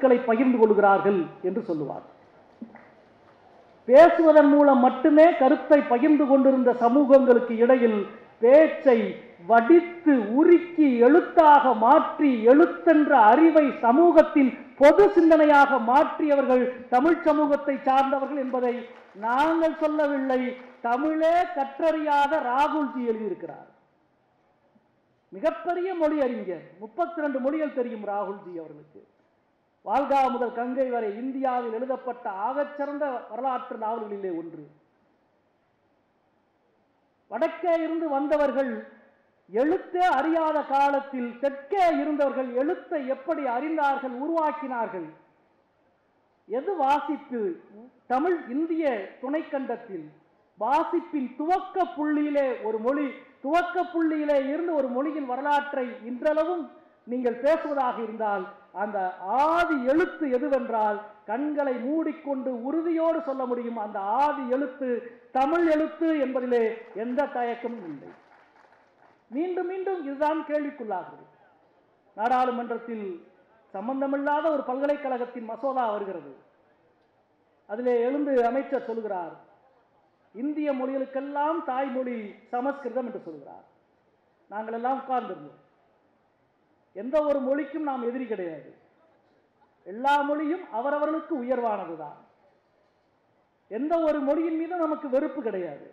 கருத்துக்களை பகிர்ந்து கொள்கிறார்கள் என்று சொல்லுவார் பேசுவதன் மூலம் மட்டுமே கருத்தை பகிர்ந்து கொண்டிருந்த சமூகங்களுக்கு இடையில் பேச்சை வடித்து உருக்கி எழுத்தாக மாற்றி எழுத்தென்ற அறிவை சமூகத்தின் பொது சிந்தனையாக மாற்றியவர்கள் தமிழ் சமூகத்தை சார்ந்தவர்கள் என்பதை நாங்கள் சொல்லவில்லை தமிழே கற்றறியாத ராகுல்ஜி எழுதியிருக்கிறார் மிகப்பெரிய மொழி அறிஞர் முப்பத்தி ரெண்டு மொழிகள் தெரியும் ராகுல்ஜி அவர்களுக்கு வால்கா முதல் கங்கை வரை இந்தியாவில் எழுதப்பட்ட ஆகச்சிறந்த வரலாற்று நாவல்களிலே ஒன்று வடக்கே இருந்து வந்தவர்கள் எழுத்தே அறியாத காலத்தில் தெற்கே இருந்தவர்கள் எழுத்தை எப்படி அறிந்தார்கள் உருவாக்கினார்கள் எது வாசிப்பு தமிழ் இந்திய துணைக்கண்டத்தில் வாசிப்பின் துவக்க புள்ளியிலே ஒரு மொழி துவக்க புள்ளியிலே இருந்து ஒரு மொழியின் வரலாற்றை இன்றளவும் நீங்கள் பேசுவதாக இருந்தால் அந்த ஆதி எழுத்து எதுவென்றால் கண்களை மூடிக்கொண்டு உறுதியோடு சொல்ல முடியும் அந்த ஆதி எழுத்து தமிழ் எழுத்து என்பதிலே எந்த தயக்கமும் இல்லை மீண்டும் மீண்டும் இதுதான் கேள்விக்குள்ளாகிறது நாடாளுமன்றத்தில் சம்பந்தமில்லாத ஒரு பல்கலைக்கழகத்தின் மசோதா வருகிறது அதிலே எழுந்து அமைச்சர் சொல்கிறார் இந்திய மொழிகளுக்கெல்லாம் தாய்மொழி சமஸ்கிருதம் என்று சொல்கிறார் நாங்கள் எல்லாம் உட்கார்ந்திருந்தோம் எந்த ஒரு மொழிக்கும் நாம் எதிரி கிடையாது எல்லா மொழியும் அவரவர்களுக்கு உயர்வானதுதான் எந்த ஒரு மொழியின் மீதும் நமக்கு வெறுப்பு கிடையாது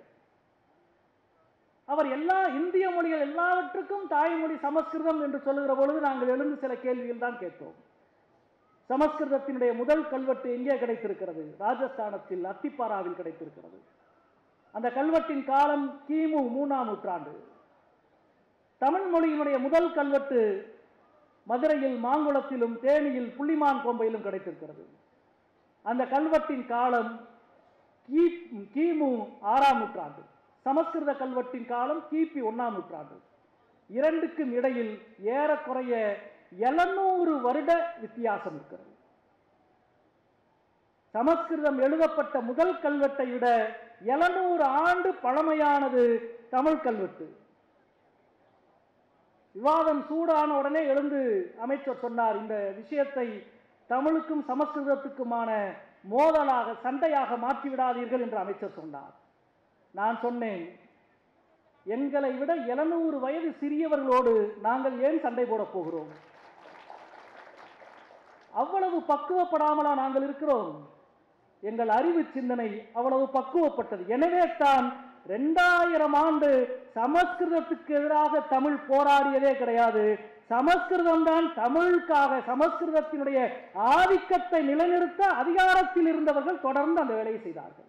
அவர் எல்லா இந்திய மொழிகள் எல்லாவற்றுக்கும் தாய்மொழி சமஸ்கிருதம் என்று சொல்லுகிற பொழுது நாங்கள் எழுந்து சில கேள்விகள் தான் கேட்டோம் சமஸ்கிருதத்தினுடைய முதல் கல்வெட்டு எங்கே கிடைத்திருக்கிறது ராஜஸ்தானத்தில் அத்திப்பாராவில் கிடைத்திருக்கிறது அந்த கல்வெட்டின் காலம் கிமு மூணாம் நூற்றாண்டு தமிழ் மொழியினுடைய முதல் கல்வெட்டு மதுரையில் மாங்குளத்திலும் தேனியில் புள்ளிமான் கோம்பையிலும் கிடைத்திருக்கிறது அந்த கல்வெட்டின் காலம் கி கிமு ஆறாம் நூற்றாண்டு சமஸ்கிருத கல்வெட்டின் காலம் கிபி ஒன்னாம் நூற்றாண்டு இரண்டுக்கும் இடையில் ஏறக்குறைய எழுநூறு வருட வித்தியாசம் இருக்கிறது சமஸ்கிருதம் எழுதப்பட்ட முதல் கல்வெட்டை விட எழுநூறு ஆண்டு பழமையானது தமிழ் கல்வெட்டு விவாதம் சூடான உடனே எழுந்து அமைச்சர் சொன்னார் இந்த விஷயத்தை தமிழுக்கும் சமஸ்கிருதத்துக்குமான மோதலாக சண்டையாக மாற்றிவிடாதீர்கள் என்று அமைச்சர் சொன்னார் நான் சொன்னேன் எங்களை விட எழுநூறு வயது சிறியவர்களோடு நாங்கள் ஏன் சண்டை போடப் போகிறோம் அவ்வளவு பக்குவப்படாமலா நாங்கள் இருக்கிறோம் எங்கள் அறிவு சிந்தனை அவ்வளவு பக்குவப்பட்டது எனவே தான் ரெண்டாயிரம் ஆண்டு சமஸ்கிருதத்துக்கு எதிராக தமிழ் போராடியதே கிடையாது சமஸ்கிருதம் தான் தமிழுக்காக சமஸ்கிருதத்தினுடைய ஆதிக்கத்தை நிலைநிறுத்த அதிகாரத்தில் இருந்தவர்கள் தொடர்ந்து அந்த வேலையை செய்தார்கள்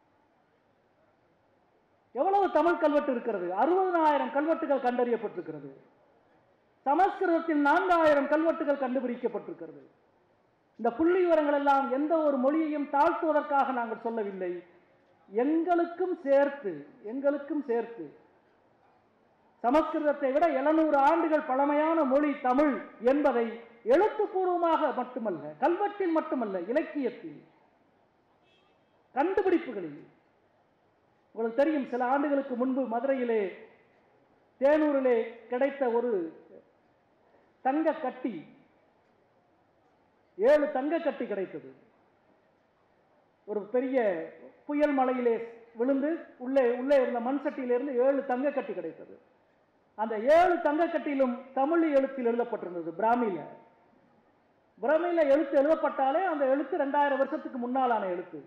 எவ்வளவு தமிழ் கல்வெட்டு இருக்கிறது அறுபதனாயிரம் கல்வெட்டுகள் கண்டறியப்பட்டிருக்கிறது சமஸ்கிருதத்தில் நான்காயிரம் கல்வெட்டுகள் கண்டுபிடிக்கப்பட்டிருக்கிறது இந்த புள்ளி விவரங்கள் எல்லாம் எந்த ஒரு மொழியையும் தாழ்த்துவதற்காக நாங்கள் சொல்லவில்லை எங்களுக்கும் சேர்த்து எங்களுக்கும் சேர்த்து சமஸ்கிருதத்தை விட எழுநூறு ஆண்டுகள் பழமையான மொழி தமிழ் என்பதை எழுத்துப்பூர்வமாக மட்டுமல்ல கல்வெட்டில் மட்டுமல்ல இலக்கியத்தில் கண்டுபிடிப்புகளில் உங்களுக்கு தெரியும் சில ஆண்டுகளுக்கு முன்பு மதுரையிலே தேனூரிலே கிடைத்த ஒரு தங்க கட்டி ஏழு தங்க கட்டி கிடைத்தது ஒரு பெரிய புயல் மலையிலே விழுந்து உள்ளே உள்ளே இருந்த மண் சட்டியிலிருந்து ஏழு தங்க கட்டி கிடைத்தது அந்த ஏழு தங்க கட்டிலும் தமிழ் எழுத்தில் எழுதப்பட்டிருந்தது பிராமியில பிராமியில எழுத்து எழுதப்பட்டாலே அந்த எழுத்து ரெண்டாயிரம் வருஷத்துக்கு முன்னாலான எழுத்து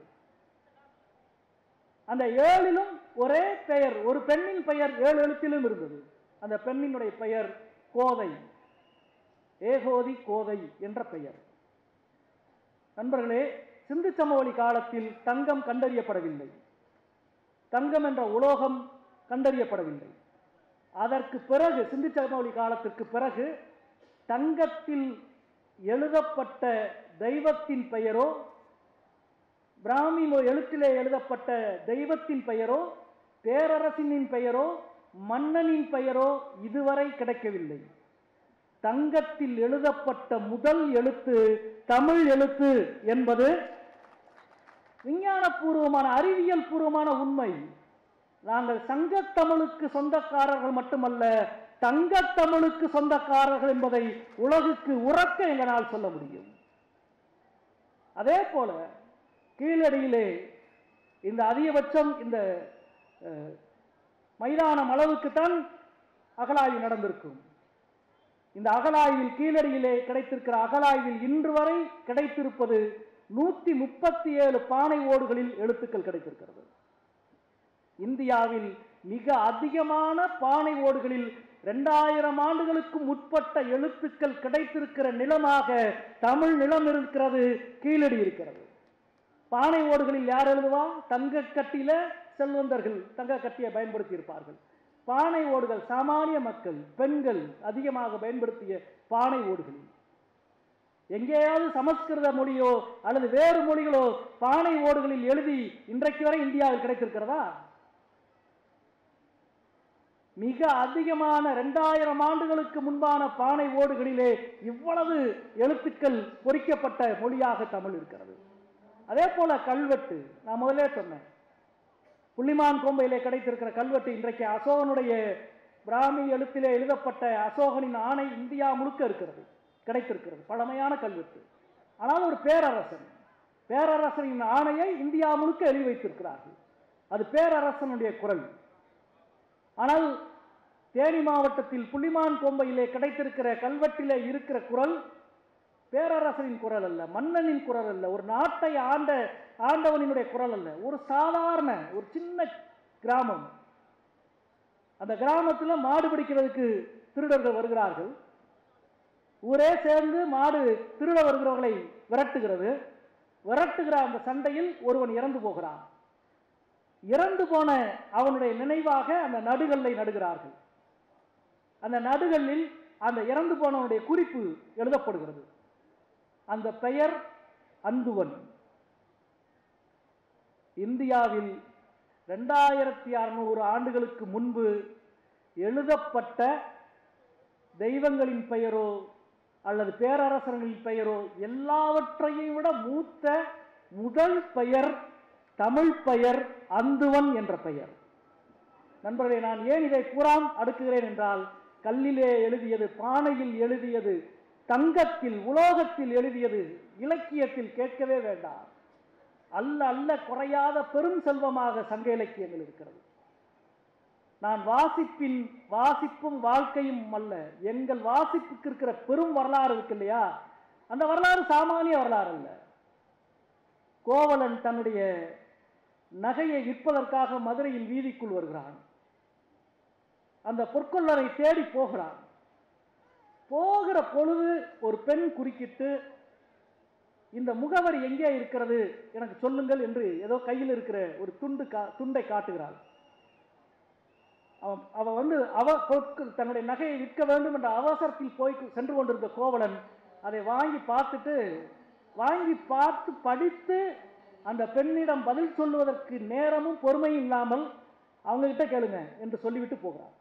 அந்த ஏழிலும் ஒரே பெயர் ஒரு பெண்ணின் பெயர் ஏழு எழுத்திலும் இருந்தது அந்த பெண்ணினுடைய பெயர் கோதை ஏகோதி கோதை என்ற பெயர் நண்பர்களே சிந்து சமவெளி காலத்தில் தங்கம் கண்டறியப்படவில்லை தங்கம் என்ற உலோகம் கண்டறியப்படவில்லை அதற்கு பிறகு சிந்து சமவெளி காலத்திற்கு பிறகு தங்கத்தில் எழுதப்பட்ட தெய்வத்தின் பெயரோ பிராமி மொ- எழுத்திலே எழுதப்பட்ட தெய்வத்தின் பெயரோ பேரரசினின் பெயரோ மன்னனின் பெயரோ இதுவரை கிடைக்கவில்லை தங்கத்தில் எழுதப்பட்ட முதல் எழுத்து தமிழ் எழுத்து என்பது விஞ்ஞானபூர்வமான அறிவியல் பூர்வமான உண்மை நாங்கள் சங்கத்தமிழுக்கு சொந்தக்காரர்கள் மட்டுமல்ல தங்கத்தமிழுக்கு சொந்தக்காரர்கள் என்பதை உலகுக்கு உறக்க எங்களால் சொல்ல முடியும் அதே போல கீழடியிலே இந்த அதிகபட்சம் இந்த அஹ், மைதானம் அளவுக்குத்தான் அகலாய்வு நடந்திருக்கும் இந்த அகலாய்வில் கீழடியிலே கிடைத்திருக்கிற அகலாய்வில் இன்று வரை கிடைத்திருப்பது நூத்தி முப்பத்தி ஏழு பானை ஓடுகளில் எழுத்துக்கள் கிடைத்திருக்கிறது இந்தியாவில் மிக அதிகமான பானை ஓடுகளில் இரண்டாயிரம் ஆண்டுகளுக்கு முற்பட்ட எழுத்துக்கள் கிடைத்திருக்கிற நிலமாக தமிழ் நிலம் இருக்கிறது கீழடி இருக்கிறது பானை ஓடுகளில் யார் எழுதுவா தங்க கட்டில செல்வந்தர்கள் தங்க கட்டியை பயன்படுத்தி இருப்பார்கள் பானை ஓடுகள் சாமானிய மக்கள் பெண்கள் அதிகமாக பயன்படுத்திய பானை ஓடுகளில் எங்கேயாவது சமஸ்கிருத மொழியோ அல்லது வேறு மொழிகளோ பானை ஓடுகளில் எழுதி இன்றைக்கு வரை இந்தியாவில் கிடைத்திருக்கிறதா மிக அதிகமான இரண்டாயிரம் ஆண்டுகளுக்கு முன்பான பானை ஓடுகளிலே இவ்வளவு எழுத்துக்கள் பொறிக்கப்பட்ட மொழியாக தமிழ் இருக்கிறது அதே போல கல்வெட்டு நான் முதலே சொன்னேன் புள்ளிமான் கோம்பையிலே கிடைத்திருக்கிற கல்வெட்டு இன்றைக்கு அசோகனுடைய பிராமி எழுத்திலே எழுதப்பட்ட அசோகனின் ஆணை இந்தியா முழுக்க இருக்கிறது கிடைத்திருக்கிறது பழமையான கல்வெட்டு ஆனால் ஒரு பேரரசன் பேரரசனின் ஆணையை இந்தியா முழுக்க எழுதி வைத்திருக்கிறார்கள் அது பேரரசனுடைய குரல் ஆனால் தேனி மாவட்டத்தில் புள்ளிமான் கோம்பையிலே கிடைத்திருக்கிற கல்வெட்டிலே இருக்கிற குரல் பேரரசனின் குரல் அல்ல மன்னனின் குரல் அல்ல ஒரு நாட்டை ஆண்ட ஆண்டவனினுடைய குரல் அல்ல ஒரு சாதாரண ஒரு சின்ன கிராமம் அந்த கிராமத்தில் மாடு பிடிக்கிறதுக்கு திருடர்கள் வருகிறார்கள் ஊரே சேர்ந்து மாடு திருட வருகிறவர்களை விரட்டுகிறது விரட்டுகிற அந்த சண்டையில் ஒருவன் இறந்து போகிறான் இறந்து போன அவனுடைய நினைவாக அந்த நடுகல்லை நடுகிறார்கள் அந்த நடுகல்லில் அந்த இறந்து போனவனுடைய குறிப்பு எழுதப்படுகிறது அந்த பெயர் அந்துவன் இந்தியாவில் ரெண்டாயிரத்தி அறுநூறு ஆண்டுகளுக்கு முன்பு எழுதப்பட்ட தெய்வங்களின் பெயரோ அல்லது பேரரசர்களின் பெயரோ எல்லாவற்றையும் விட மூத்த முதல் பெயர் தமிழ் பெயர் அந்துவன் என்ற பெயர் நண்பர்களே நான் ஏன் இதை கூறாம் அடுக்குகிறேன் என்றால் கல்லிலே எழுதியது பானையில் எழுதியது தங்கத்தில் உலோகத்தில் எழுதியது இலக்கியத்தில் கேட்கவே வேண்டாம் அல்ல அல்ல குறையாத பெரும் செல்வமாக சங்க இலக்கியங்கள் இருக்கிறது நான் வாசிப்பின் வாசிப்பும் வாழ்க்கையும் அல்ல எங்கள் வாசிப்புக்கு இருக்கிற பெரும் வரலாறு இருக்கு இல்லையா அந்த வரலாறு சாமானிய வரலாறு அல்ல கோவலன் தன்னுடைய நகையை விற்பதற்காக மதுரையின் வீதிக்குள் வருகிறான் அந்த பொற்கொள்ளரை தேடி போகிறான் போகிற பொழுது ஒரு பெண் குறுக்கிட்டு இந்த முகவரி எங்கே இருக்கிறது எனக்கு சொல்லுங்கள் என்று ஏதோ கையில் இருக்கிற ஒரு துண்டு கா துண்டை காட்டுகிறாள் அவன் அவ வந்து அவ பொருட்கள் தன்னுடைய நகையை விற்க வேண்டும் என்ற அவசரத்தில் போய் சென்று கொண்டிருந்த கோவலன் அதை வாங்கி பார்த்துட்டு வாங்கி பார்த்து படித்து அந்த பெண்ணிடம் பதில் சொல்லுவதற்கு நேரமும் பொறுமையும் இல்லாமல் அவங்க கிட்ட கேளுங்க என்று சொல்லிவிட்டு போகிறார்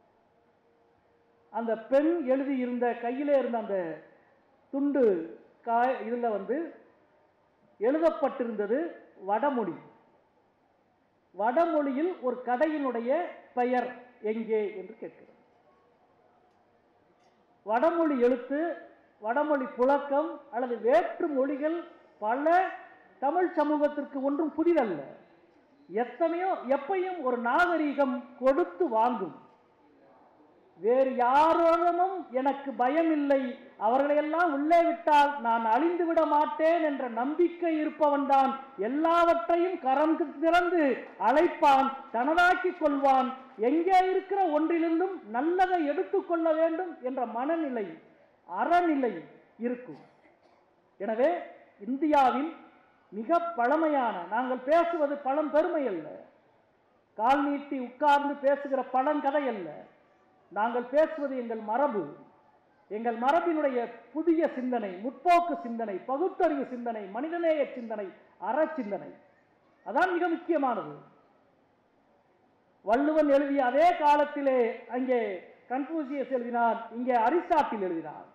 அந்த பெண் எழுதி இருந்த கையிலே இருந்த அந்த துண்டு கா இதில் வந்து எழுதப்பட்டிருந்தது வடமொழி வடமொழியில் ஒரு கடையினுடைய பெயர் எங்கே என்று கேட்கிறது வடமொழி எழுத்து வடமொழி புழக்கம் அல்லது வேற்று மொழிகள் பல தமிழ் சமூகத்திற்கு ஒன்றும் புதிதல்ல எத்தனையோ எப்பையும் ஒரு நாகரீகம் கொடுத்து வாங்கும் வேறு யாரோடமும் எனக்கு பயம் இல்லை அவர்களையெல்லாம் உள்ளே விட்டால் நான் அழிந்து விட மாட்டேன் என்ற நம்பிக்கை இருப்பவன்தான் எல்லாவற்றையும் கரம் திறந்து அழைப்பான் தனதாக்கிக் கொள்வான் எங்கே இருக்கிற ஒன்றிலிருந்தும் நல்லதை எடுத்துக்கொள்ள வேண்டும் என்ற மனநிலை அறநிலை இருக்கும் எனவே இந்தியாவில் மிக பழமையான நாங்கள் பேசுவது பழம் பெருமை அல்ல கால் நீட்டி உட்கார்ந்து பேசுகிற பழங்கதை அல்ல நாங்கள் பேசுவது எங்கள் மரபு எங்கள் மரபினுடைய புதிய சிந்தனை முற்போக்கு சிந்தனை பகுத்தறிவு சிந்தனை மனிதநேய சிந்தனை அற சிந்தனை அதான் மிக முக்கியமானது வள்ளுவன் எழுதிய அதே காலத்திலே அங்கே கன்பூசியஸ் எழுதினார் இங்கே அரிஸ்டாட்டில் எழுதினார்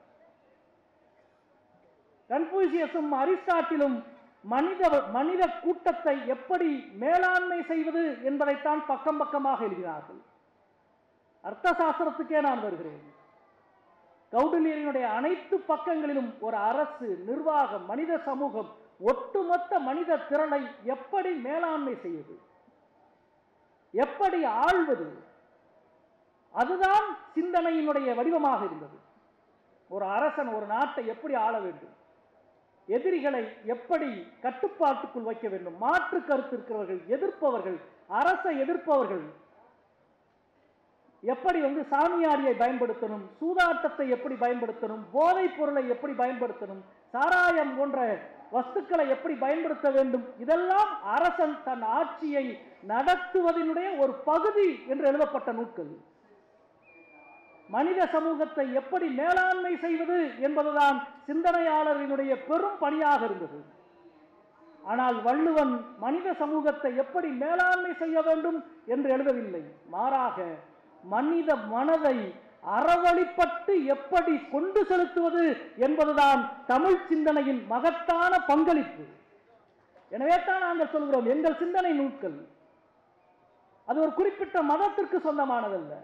கன்பூசியஸும் அரிஸ்டாட்டிலும் மனித மனித கூட்டத்தை எப்படி மேலாண்மை செய்வது என்பதைத்தான் பக்கம் பக்கமாக எழுதினார்கள் அர்த்த சாஸ்திரத்துக்கே நான் வருகிறேன் கௌடில்யனுடைய அனைத்து பக்கங்களிலும் ஒரு அரசு நிர்வாகம் மனித சமூகம் ஒட்டுமொத்த மனித திறனை எப்படி மேலாண்மை செய்வது எப்படி ஆள்வது அதுதான் சிந்தனையினுடைய வடிவமாக இருந்தது ஒரு அரசன் ஒரு நாட்டை எப்படி ஆள வேண்டும் எதிரிகளை எப்படி கட்டுப்பாட்டுக்குள் வைக்க வேண்டும் மாற்று கருத்து இருக்கிறவர்கள் எதிர்ப்பவர்கள் அரசை எதிர்ப்பவர்கள் எப்படி வந்து சாமியாரியை பயன்படுத்தணும் சூதாட்டத்தை எப்படி பயன்படுத்தணும் போதைப் பொருளை எப்படி பயன்படுத்தணும் சாராயம் போன்ற வஸ்துக்களை எப்படி பயன்படுத்த வேண்டும் இதெல்லாம் அரசன் தன் ஆட்சியை நடத்துவதனுடைய ஒரு பகுதி என்று எழுதப்பட்ட நூட்கள் மனித சமூகத்தை எப்படி மேலாண்மை செய்வது என்பதுதான் சிந்தனையாளரினுடைய பெரும் பணியாக இருந்தது ஆனால் வள்ளுவன் மனித சமூகத்தை எப்படி மேலாண்மை செய்ய வேண்டும் என்று எழுதவில்லை மாறாக மனித மனதை அறவழிப்பட்டு எப்படி கொண்டு செலுத்துவது என்பதுதான் தமிழ் சிந்தனையின் மகத்தான பங்களிப்பு எனவே தான் நாங்கள் சொல்கிறோம் எங்கள் சிந்தனை நூட்கள் அது ஒரு குறிப்பிட்ட மதத்திற்கு சொந்தமானதல்ல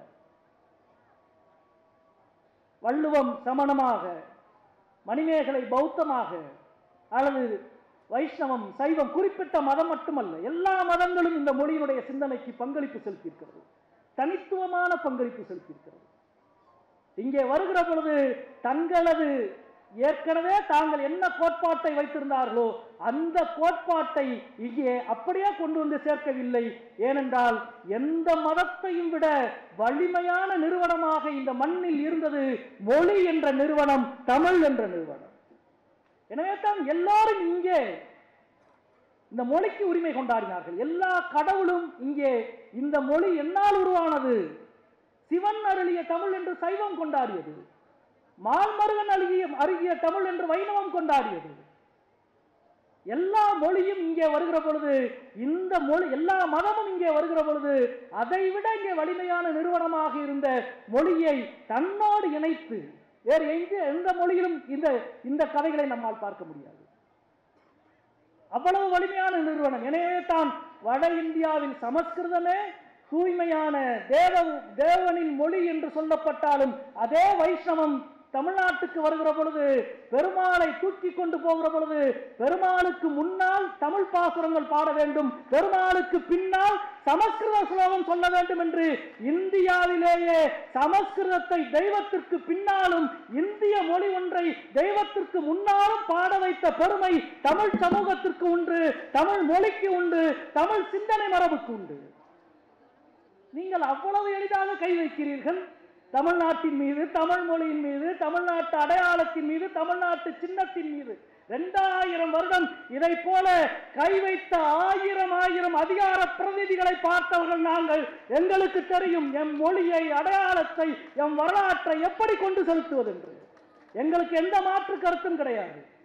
வள்ளுவம் சமணமாக மணிமேகலை பௌத்தமாக அல்லது வைஷ்ணவம் சைவம் குறிப்பிட்ட மதம் மட்டுமல்ல எல்லா மதங்களும் இந்த மொழியினுடைய சிந்தனைக்கு பங்களிப்பு செலுத்தியிருக்கிறது தனித்துவமான பங்களிப்பு செலுத்தியிருக்கிறது இங்கே வருகிற பொழுது தங்களது ஏற்கனவே தாங்கள் என்ன கோட்பாட்டை வைத்திருந்தார்களோ அந்த கோட்பாட்டை இங்கே அப்படியே கொண்டு வந்து சேர்க்கவில்லை ஏனென்றால் எந்த மதத்தையும் விட வலிமையான நிறுவனமாக இந்த மண்ணில் இருந்தது மொழி என்ற நிறுவனம் தமிழ் என்ற நிறுவனம் எனவே தான் எல்லாரும் இங்கே இந்த மொழிக்கு உரிமை கொண்டாடினார்கள் எல்லா கடவுளும் இங்கே இந்த மொழி என்னால் உருவானது சிவன் அருளிய தமிழ் என்று சைவம் கொண்டாடியது மால்மருகன் அருகிய அருகிய தமிழ் என்று வைணவம் கொண்டாடியது எல்லா மொழியும் இங்கே வருகிற பொழுது இந்த மொழி எல்லா மதமும் இங்கே வருகிற பொழுது அதைவிட இங்கே வலிமையான நிறுவனமாக இருந்த மொழியை தன்னோடு இணைத்து வேறு எங்க எந்த மொழியிலும் இந்த இந்த கதைகளை நம்மால் பார்க்க முடியாது அவ்வளவு வலிமையான நிறுவனம் எனவே தான் வட இந்தியாவில் சமஸ்கிருதமே தூய்மையான தேவ தேவனின் மொழி என்று சொல்லப்பட்டாலும் அதே வைஷ்ணவம் தமிழ்நாட்டுக்கு வருகிற பொழுது பெருமாளை தூக்கி கொண்டு போகிற பொழுது பெருமாளுக்கு முன்னால் தமிழ் பாசுரங்கள் பாட வேண்டும் பெருமாளுக்கு பின்னால் சமஸ்கிருத ஸ்லோகம் சொல்ல வேண்டும் என்று இந்தியாவிலேயே சமஸ்கிருதத்தை தெய்வத்திற்கு பின்னாலும் இந்திய மொழி ஒன்றை தெய்வத்திற்கு முன்னாலும் பாட வைத்த பெருமை தமிழ் சமூகத்திற்கு உண்டு தமிழ் மொழிக்கு உண்டு தமிழ் சிந்தனை மரபுக்கு உண்டு நீங்கள் அவ்வளவு எளிதாக கை வைக்கிறீர்கள் தமிழ்நாட்டின் மீது தமிழ் மொழியின் மீது தமிழ்நாட்டு அடையாளத்தின் மீது தமிழ்நாட்டு சின்னத்தின் மீது இரண்டாயிரம் வருடம் இதை போல கை வைத்த ஆயிரம் ஆயிரம் அதிகார பிரதிநிதிகளை பார்த்தவர்கள் நாங்கள் எங்களுக்கு தெரியும் எம் மொழியை அடையாளத்தை எம் வரலாற்றை எப்படி கொண்டு செலுத்துவது என்று எங்களுக்கு எந்த மாற்று கருத்தும் கிடையாது